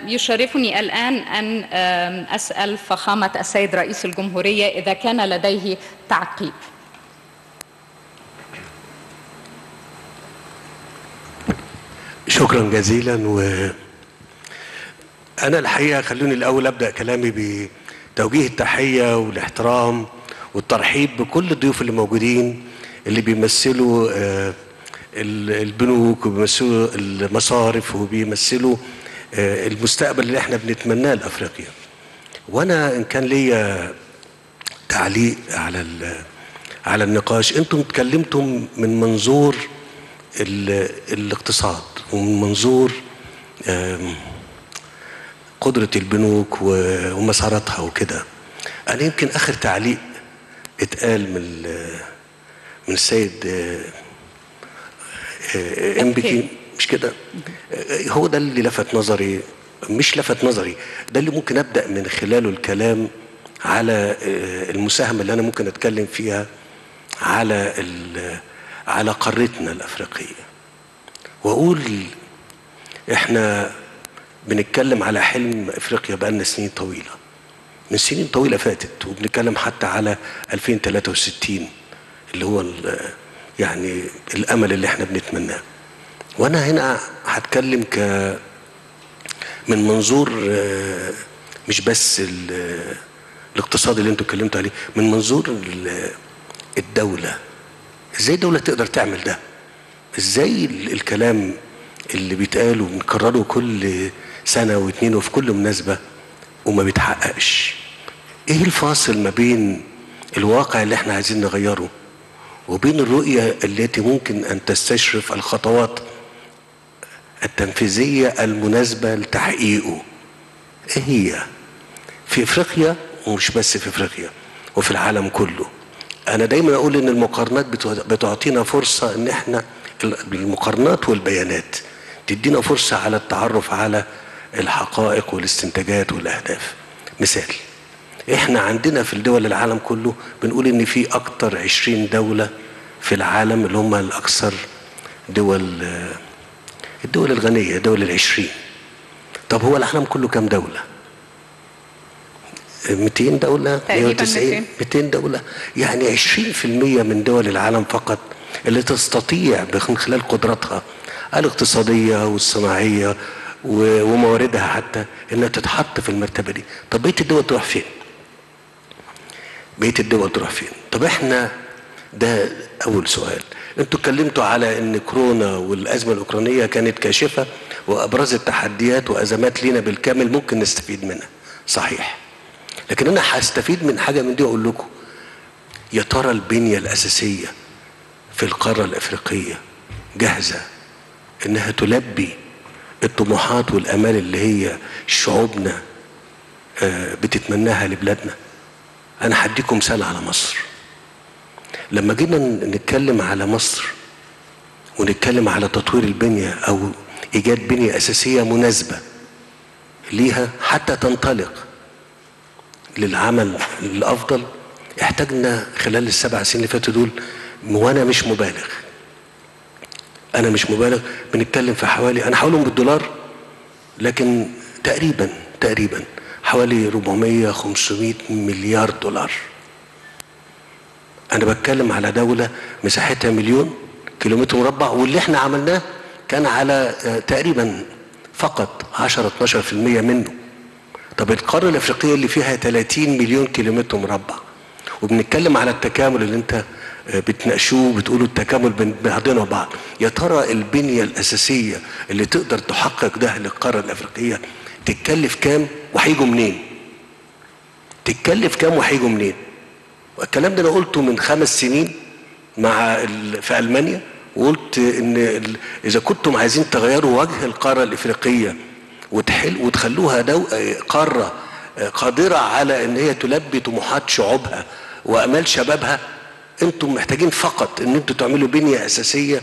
يشرفني الآن أن أسأل فخامة السيد رئيس الجمهورية إذا كان لديه تعقيب شكرا جزيلا و انا الحقيقه خلوني الاول ابدا كلامي بتوجيه التحيه والاحترام والترحيب بكل الضيوف اللي موجودين اللي بيمثلوا آه، البنوك وبيمثلوا المصارف وبيمثلوا آه، المستقبل اللي احنا بنتمناه لافريقيا وانا ان كان ليا تعليق على على النقاش انتم اتكلمتم من منظور الاقتصاد ومن منظور قدرة البنوك ومساراتها وكده أنا يمكن آخر تعليق اتقال من من السيد امبكي مش كده هو ده اللي لفت نظري مش لفت نظري ده اللي ممكن ابدا من خلاله الكلام على المساهمه اللي انا ممكن اتكلم فيها على على قارتنا الافريقيه واقول احنا بنتكلم على حلم افريقيا بقالنا سنين طويله من سنين طويله فاتت وبنتكلم حتى على 2063 اللي هو يعني الامل اللي احنا بنتمناه وانا هنا هتكلم ك من منظور مش بس الاقتصاد اللي انتوا اتكلمتوا عليه من منظور الدوله ازاي الدوله تقدر تعمل ده ازاي الكلام اللي بيتقال وبنكرره كل سنه واتنين وفي كل مناسبه وما بيتحققش ايه الفاصل ما بين الواقع اللي احنا عايزين نغيره وبين الرؤيه التي ممكن ان تستشرف الخطوات التنفيذيه المناسبه لتحقيقه ايه هي في افريقيا ومش بس في افريقيا وفي العالم كله انا دايما اقول ان المقارنات بتعطينا فرصه ان احنا المقارنات والبيانات تدينا فرصه على التعرف على الحقائق والاستنتاجات والاهداف مثال احنا عندنا في الدول العالم كله بنقول ان في اكتر عشرين دولة في العالم اللي هم الاكثر دول الدول الغنية دول العشرين طب هو العالم كله كام دولة 200 دولة 190 200 دولة يعني 20% من دول العالم فقط اللي تستطيع من خلال قدراتها الاقتصادية والصناعية ومواردها حتى انها تتحط في المرتبة دي طب بقية الدول تروح فين بقية الدول تروح فين طب احنا ده اول سؤال انتوا اتكلمتوا على ان كورونا والازمه الاوكرانيه كانت كاشفه وابرزت تحديات وازمات لينا بالكامل ممكن نستفيد منها صحيح لكن انا هستفيد من حاجه من دي اقول لكم يا ترى البنيه الاساسيه في القاره الافريقيه جاهزه انها تلبي الطموحات والامال اللي هي شعوبنا بتتمناها لبلادنا انا هديكم مثال على مصر لما جينا نتكلم على مصر ونتكلم على تطوير البنيه او ايجاد بنيه اساسيه مناسبه ليها حتى تنطلق للعمل الافضل احتاجنا خلال السبع سنين اللي فاتوا دول وانا مش مبالغ انا مش مبالغ بنتكلم في حوالي انا هقولهم بالدولار لكن تقريبا تقريبا حوالي 400 500 مليار دولار انا بتكلم على دولة مساحتها مليون كيلومتر مربع واللي احنا عملناه كان على تقريبا فقط 10 12% منه طب القارة الافريقية اللي فيها 30 مليون كيلومتر مربع وبنتكلم على التكامل اللي انت بتناقشوه بتقولوا التكامل بين بعضنا وبعض يا ترى البنية الأساسية اللي تقدر تحقق ده للقارة الأفريقية تتكلف كام وهيجوا منين تتكلف كام وهيجوا منين والكلام ده انا قلته من خمس سنين مع في المانيا وقلت ان اذا كنتم عايزين تغيروا وجه القاره الافريقيه وتحل وتخلوها دو قاره قادره على ان هي تلبي طموحات شعوبها وامال شبابها انتم محتاجين فقط ان انتم تعملوا بنيه اساسيه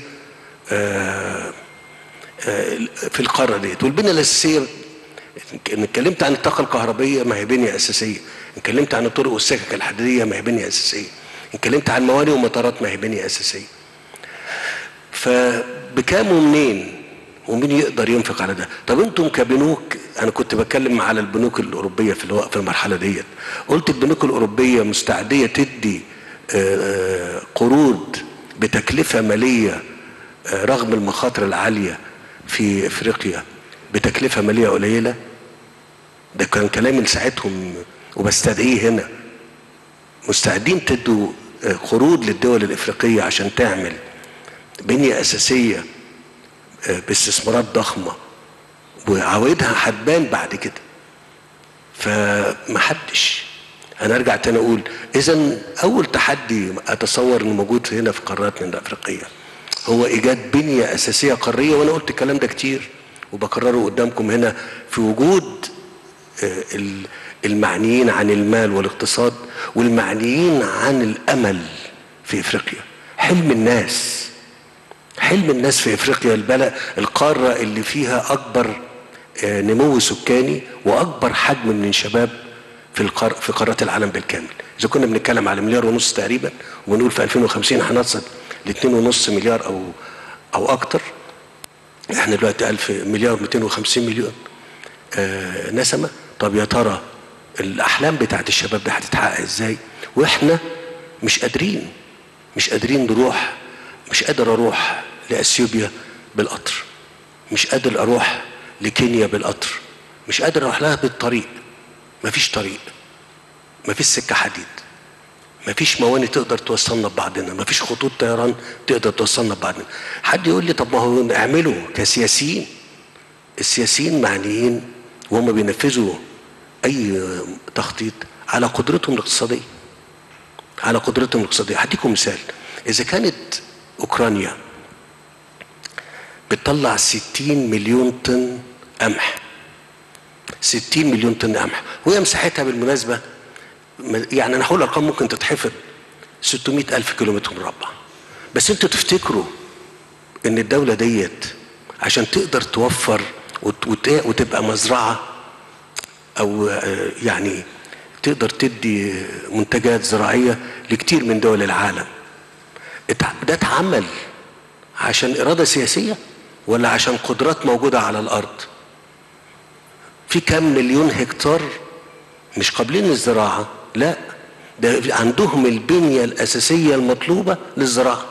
في القاره ديت والبنيه الاساسيه ان اتكلمت عن الطاقه الكهربائيه ما هي بنيه اساسيه ان اتكلمت عن الطرق والسكك الحديديه ما هي بنيه اساسيه ان اتكلمت عن موانئ ومطارات ما هي بنيه اساسيه فبكام ومنين ومين يقدر ينفق على ده طب انتم كبنوك انا كنت بتكلم على البنوك الاوروبيه في الوقت في المرحله ديت قلت البنوك الاوروبيه مستعديه تدي آه، قروض بتكلفه ماليه آه، رغم المخاطر العاليه في افريقيا بتكلفه ماليه قليله ده كان كلامي لساعتهم وبستدعيه هنا مستعدين تدوا آه، قروض للدول الافريقيه عشان تعمل بنيه اساسيه آه، باستثمارات ضخمه وعوائدها هتبان بعد كده فمحدش انا ارجع تاني اقول اذا اول تحدي اتصور انه موجود هنا في قاراتنا الافريقيه هو ايجاد بنيه اساسيه قاريه وانا قلت الكلام ده كتير وبكرره قدامكم هنا في وجود آه، ال- المعنيين عن المال والاقتصاد والمعنيين عن الامل في افريقيا حلم الناس حلم الناس في افريقيا البلد القاره اللي فيها اكبر آه، نمو سكاني واكبر حجم من الشباب في القار في قارات العالم بالكامل اذا كنا بنتكلم على مليار ونص تقريبا ونقول في 2050 هنصل ل 2.5 مليار او او اكتر احنا دلوقتي 1000 مليار 250 مليون آه نسمه طب يا ترى الاحلام بتاعت الشباب دي هتتحقق ازاي واحنا مش قادرين مش قادرين نروح مش قادر اروح لاثيوبيا بالقطر مش قادر اروح لكينيا بالقطر مش قادر اروح لها بالطريق مفيش طريق مفيش سكه حديد مفيش مواني تقدر توصلنا ببعضنا مفيش خطوط طيران تقدر توصلنا ببعضنا حد يقول لي طب ما هو اعملوا كسياسيين السياسيين معنيين وهم بينفذوا اي تخطيط على قدرتهم الاقتصاديه على قدرتهم الاقتصاديه هديكم مثال اذا كانت اوكرانيا بتطلع 60 مليون طن قمح 60 مليون طن قمح وهي مساحتها بالمناسبه م- يعني انا هقول ارقام ممكن تتحفظ 600 الف كيلومتر مربع بس انتوا تفتكروا ان الدوله ديت عشان تقدر توفر وت- وت- وتبقى مزرعه او آه، يعني تقدر تدي منتجات زراعيه لكتير من دول العالم اتع- ده اتعمل عشان اراده سياسيه ولا عشان قدرات موجوده على الارض في كام مليون هكتار مش قابلين للزراعه لا ده عندهم البنيه الاساسيه المطلوبه للزراعه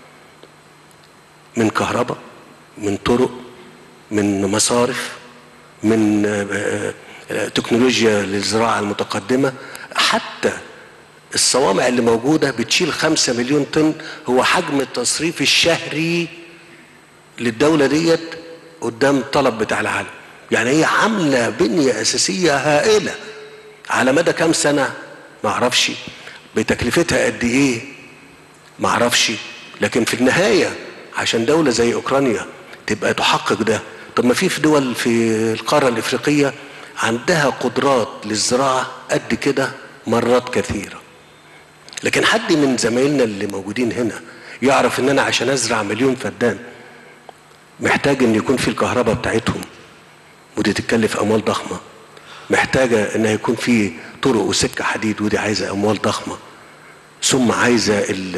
من كهرباء من طرق من مصارف من آه، آه، تكنولوجيا للزراعه المتقدمه حتى الصوامع اللي موجوده بتشيل خمسة مليون طن هو حجم التصريف الشهري للدوله ديت قدام الطلب بتاع العالم يعني هي عامله بنيه اساسيه هائله على مدى كام سنه ما اعرفش بتكلفتها قد ايه ما اعرفش لكن في النهايه عشان دوله زي اوكرانيا تبقى تحقق ده طب ما في في دول في القاره الافريقيه عندها قدرات للزراعه قد كده مرات كثيره لكن حد من زمايلنا اللي موجودين هنا يعرف ان انا عشان ازرع مليون فدان محتاج ان يكون في الكهرباء بتاعتهم ودي تتكلف اموال ضخمه محتاجه ان يكون في طرق وسكه حديد ودي عايزه اموال ضخمه ثم عايزه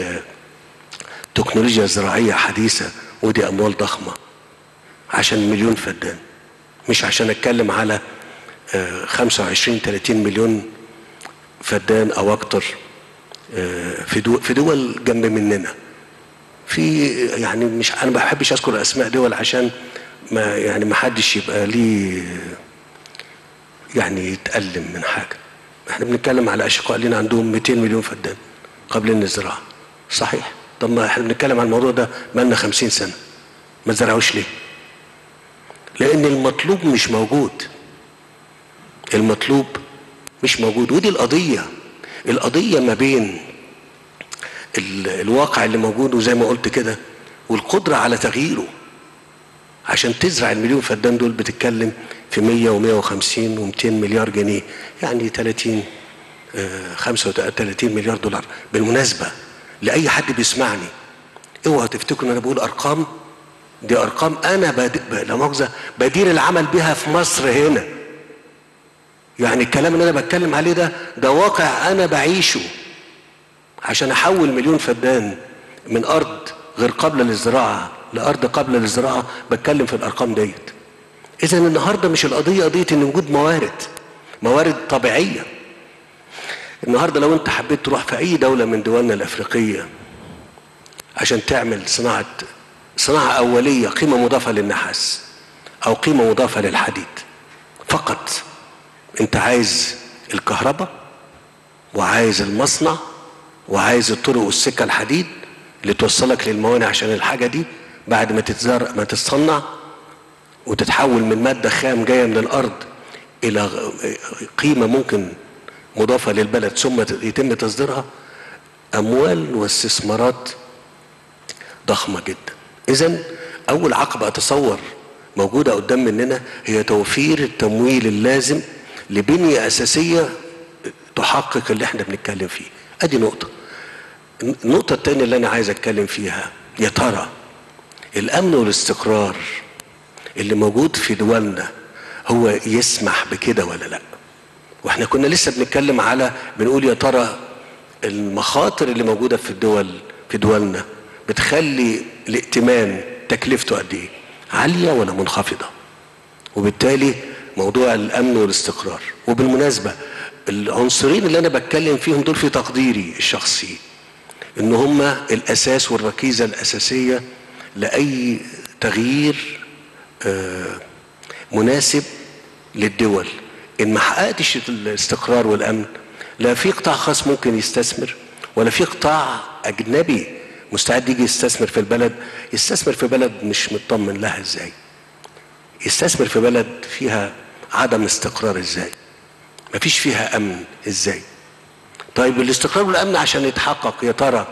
التكنولوجيا الزراعيه حديثه ودي اموال ضخمه عشان مليون فدان مش عشان اتكلم على آه، 25 30 مليون فدان او اكتر آه، في دول في دول جنب مننا في يعني مش انا ما بحبش اذكر اسماء دول عشان ما يعني ما حدش يبقى ليه يعني يتألم من حاجه احنا بنتكلم على اشقاء لنا عندهم 200 مليون فدان قابلين للزراعه صحيح طب ما احنا بنتكلم عن الموضوع ده بقالنا 50 سنه ما زرعوش ليه لان المطلوب مش موجود المطلوب مش موجود ودي القضيه القضيه ما بين ال- الواقع اللي موجود وزي ما قلت كده والقدره على تغييره عشان تزرع المليون فدان دول بتتكلم في 100 و150 و200 مليار جنيه يعني 30 آه، 35 مليار دولار بالمناسبه لاي حد بيسمعني اوعوا تفتكروا ان انا بقول ارقام دي ارقام انا بد... ب- لا مؤاخذه بدير العمل بها في مصر هنا يعني الكلام اللي انا بتكلم عليه ده ده واقع انا بعيشه عشان احول مليون فدان من ارض غير قابله للزراعه لارض قابله للزراعه بتكلم في الارقام ديت اذا النهارده مش القضيه قضيه ان وجود موارد موارد طبيعيه النهارده لو انت حبيت تروح في اي دوله من دولنا الافريقيه عشان تعمل صناعه صناعه اوليه قيمه مضافه للنحاس او قيمه مضافه للحديد فقط انت عايز الكهرباء وعايز المصنع وعايز الطرق والسكه الحديد اللي توصلك للموانع عشان الحاجه دي بعد ما تتزرع ما تتصنع وتتحول من ماده خام جايه من الارض الى قيمه ممكن مضافه للبلد ثم يتم تصديرها اموال واستثمارات ضخمه جدا اذا اول عقبه اتصور موجوده قدام مننا هي توفير التمويل اللازم لبنيه اساسيه تحقق اللي احنا بنتكلم فيه ادي نقطه النقطه الثانيه اللي انا عايز اتكلم فيها يا ترى الامن والاستقرار اللي موجود في دولنا هو يسمح بكده ولا لا واحنا كنا لسه بنتكلم على بنقول يا ترى المخاطر اللي موجوده في الدول في دولنا بتخلي الائتمان تكلفته قد ايه عاليه ولا منخفضه وبالتالي موضوع الامن والاستقرار وبالمناسبه العنصرين اللي انا بتكلم فيهم دول في تقديري الشخصي ان هم الاساس والركيزه الاساسيه لاي تغيير آه مناسب للدول ان ما حققتش الاستقرار والامن لا في قطاع خاص ممكن يستثمر ولا في قطاع اجنبي مستعد يجي يستثمر في البلد يستثمر في بلد مش مطمن لها ازاي يستثمر في بلد فيها عدم استقرار ازاي مفيش فيها امن ازاي طيب الاستقرار والامن عشان يتحقق يا ترى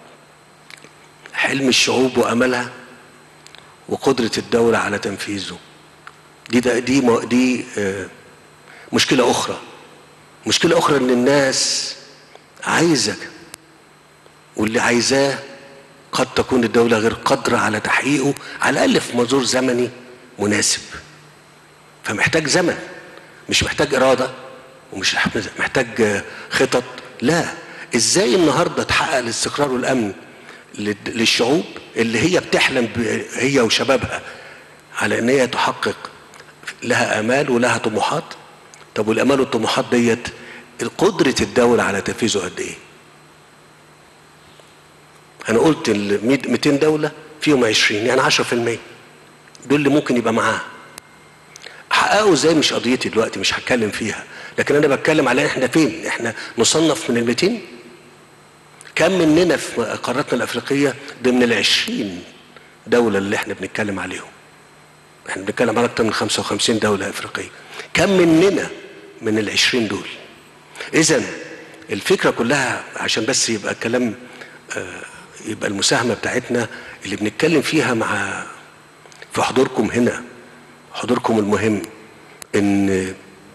حلم الشعوب واملها وقدره الدوله على تنفيذه دي ده دي دي آه مشكله اخرى مشكله اخرى ان الناس عايزه واللي عايزاه قد تكون الدولة غير قادرة على تحقيقه على الأقل في منظور زمني مناسب فمحتاج زمن مش محتاج إرادة ومش محتاج خطط لا ازاي النهارده تحقق الاستقرار والامن للشعوب اللي هي بتحلم هي وشبابها على ان هي تحقق لها امال ولها طموحات طب والامال والطموحات ديت قدره الدوله على تنفيذه قد ايه انا قلت ال 200 دوله فيهم 20 يعني 10% دول اللي ممكن يبقى معاها حققوا ازاي مش قضيتي دلوقتي مش هتكلم فيها لكن انا بتكلم على احنا فين احنا نصنف من ال 200 كم مننا في قارتنا الافريقيه ضمن ال 20 دوله اللي احنا بنتكلم عليهم احنا بنتكلم على اكتر من 55 دوله افريقيه كم مننا من ال 20 دول اذا الفكره كلها عشان بس يبقى الكلام آه يبقى المساهمه بتاعتنا اللي بنتكلم فيها مع في حضوركم هنا حضوركم المهم ان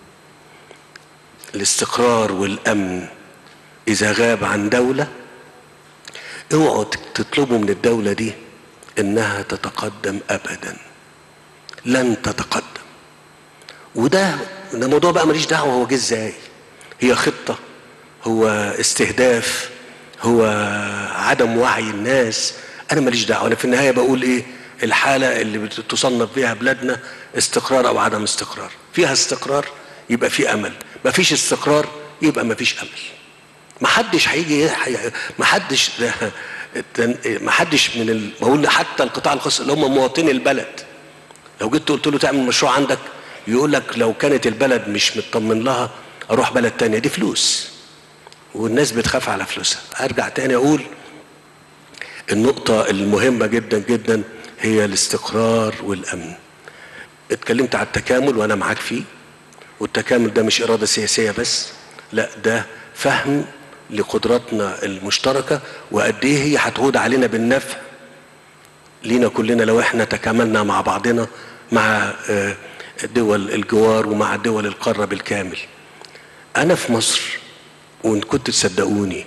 الاستقرار والامن اذا غاب عن دوله اوعوا تطلبوا من الدوله دي انها تتقدم ابدا لن تتقدم وده ده موضوع بقى ماليش دعوه هو جه ازاي هي خطه هو استهداف هو عدم وعي الناس انا ماليش دعوه انا في النهايه بقول ايه الحاله اللي بتصنف فيها بلادنا استقرار او عدم استقرار فيها استقرار يبقى في امل ما فيش استقرار يبقى ما فيش امل ما حدش هيجي ما حدش ما حدش من ال... بقول حتى القطاع الخاص اللي هم مواطني البلد لو جيت قلت له تعمل مشروع عندك يقول لك لو كانت البلد مش مطمن لها اروح بلد تانية دي فلوس والناس بتخاف على فلوسها ارجع تاني اقول النقطة المهمة جدا جدا هي الاستقرار والامن اتكلمت على التكامل وانا معاك فيه والتكامل ده مش اراده سياسيه بس لا ده فهم لقدراتنا المشتركه وقد ايه هي هتعود علينا بالنفع لينا كلنا لو احنا تكاملنا مع بعضنا مع دول الجوار ومع دول القاره بالكامل انا في مصر وان كنتوا تصدقوني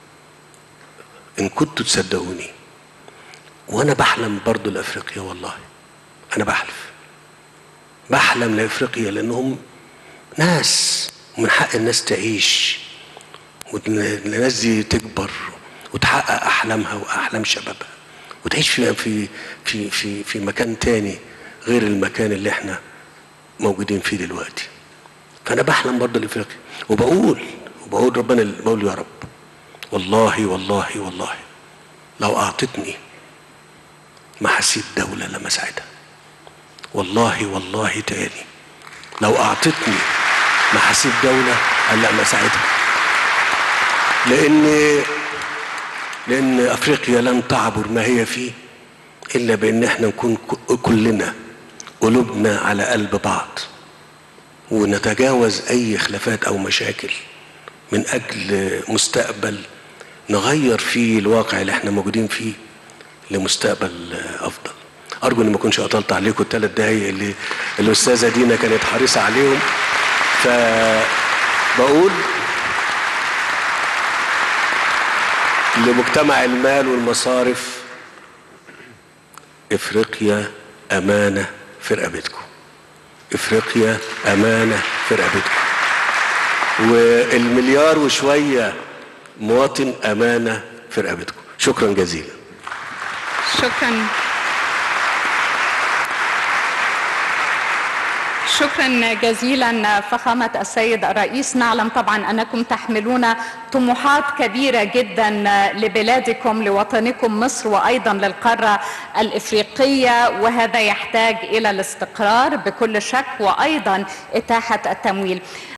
ان كنتوا تصدقوني وانا بحلم برضو لافريقيا والله انا بحلف بحلم لافريقيا لانهم ناس ومن حق الناس تعيش والناس دي تكبر وتحقق احلامها واحلام شبابها وتعيش في في في في في مكان تاني غير المكان اللي احنا موجودين فيه دلوقتي فانا بحلم برضه لافريقيا وبقول وبقول ربنا بقول يا رب والله والله والله لو اعطتني محاسيب دولة لما ساعدها والله والله تاني لو اعطتني محاسيب دولة هلا ما ساعدها لان لان افريقيا لن تعبر ما هي فيه الا بان احنا نكون كلنا قلوبنا على قلب بعض ونتجاوز اي خلافات او مشاكل من اجل مستقبل نغير فيه الواقع اللي احنا موجودين فيه لمستقبل افضل ارجو اني ما اكونش قطلت عليكم الثلاث دقايق اللي الاستاذه دينا كانت حريصه عليهم فبقول لمجتمع المال والمصارف افريقيا امانه في رقبتكم افريقيا امانه في رقبتكم والمليار وشويه مواطن امانه في رقبتكم شكرا جزيلا شكرا شكرا جزيلا فخامة السيد الرئيس نعلم طبعا أنكم تحملون طموحات كبيرة جدا لبلادكم لوطنكم مصر وأيضا للقارة الإفريقية وهذا يحتاج إلى الاستقرار بكل شك وأيضا إتاحة التمويل